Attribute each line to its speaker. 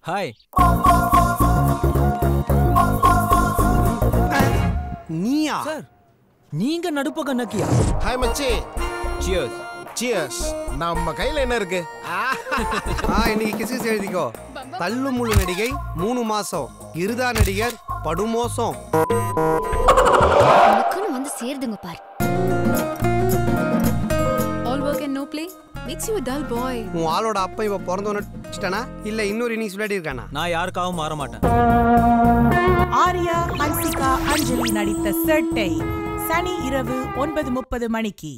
Speaker 1: Hi
Speaker 2: நீயா
Speaker 1: sir நீங்க நடுப்பக்க நக்கியா
Speaker 3: ஹாய் மச்சி
Speaker 1: சியர்ஸ்
Speaker 3: சியர்ஸ் நம்ம கையில என்ன இருக்கு ஆ,
Speaker 2: ஆ இன்னைக்கு கிசிஸ் எழுதிக்கோ தள்ளு முள்ளு நடிகை மூணு மாசம் இருதா நடிகர் படுமோசம்
Speaker 4: எனக்குன்னு வந்து சேருதுங்க பார்
Speaker 5: All work and no play makes you a dull boy.
Speaker 2: உன் ஆளோட அப்பா இவ பிறந்தவன வச்சுட்டானா இல்ல இன்னொரு இன்னிங்ஸ் விளையாடி இருக்கானா
Speaker 1: நான் யாருக்காகவும் மாற மாட்டேன்
Speaker 6: ஆர்யா ஹன்சிகா அஞ்சலி நடித்த செட்டை சனி இரவு ஒன்பது முப்பது மணிக்கு